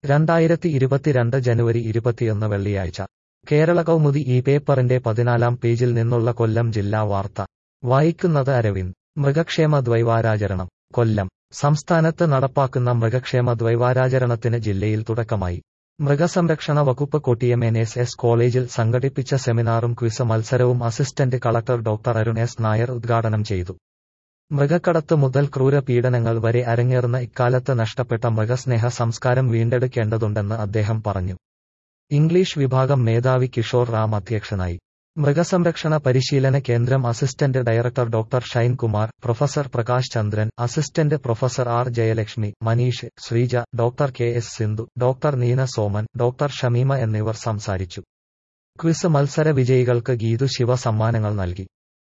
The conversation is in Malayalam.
രണ്ടായിരത്തി ഇരുപത്തിരണ്ട് ജനുവരി ഇരുപത്തിയൊന്ന് വെള്ളിയാഴ്ച കേരള കൗമുദി ഈ പേപ്പറിന്റെ പതിനാലാം പേജിൽ നിന്നുള്ള കൊല്ലം ജില്ലാ വാർത്ത വായിക്കുന്നത് അരവിന്ദ് മൃഗക്ഷേമ ദ്വൈവാരാചരണം കൊല്ലം സംസ്ഥാനത്ത് നടപ്പാക്കുന്ന മൃഗക്ഷേമ ദ്വൈവാരാചരണത്തിന് ജില്ലയിൽ തുടക്കമായി മൃഗസംരക്ഷണ വകുപ്പ് കൊട്ടിയം എൻ എസ് എസ് കോളേജിൽ സംഘടിപ്പിച്ച സെമിനാറും ക്വിസ് മത്സരവും assistant collector doctor Arun S Nair ഉദ്ഘാടനം ചെയ്തു മൃഗക്കടത്ത് മുതൽ ക്രൂര പീഡനങ്ങൾ വരെ അരങ്ങേറുന്ന ഇക്കാലത്ത് നഷ്ടപ്പെട്ട മൃഗസ്നേഹ സംസ്കാരം വീണ്ടെടുക്കേണ്ടതുണ്ടെന്ന് അദ്ദേഹം പറഞ്ഞു ഇംഗ്ലീഷ് വിഭാഗം മേധാവി കിഷോർ റാം അധ്യക്ഷനായി മൃഗസംരക്ഷണ പരിശീലന കേന്ദ്രം assistant director doctor Shine Kumar professor Prakash Chandran assistant professor R Jayalakshmi Manish Sreeja doctor K S Sindhu doctor Neena Soman doctor Shameema എന്നിവർ സംസാരിച്ചു ക്വിസ് മത്സര വിജയികൾക്ക് ഗീതു ശിവ സമ്മാനങ്ങൾ നൽകി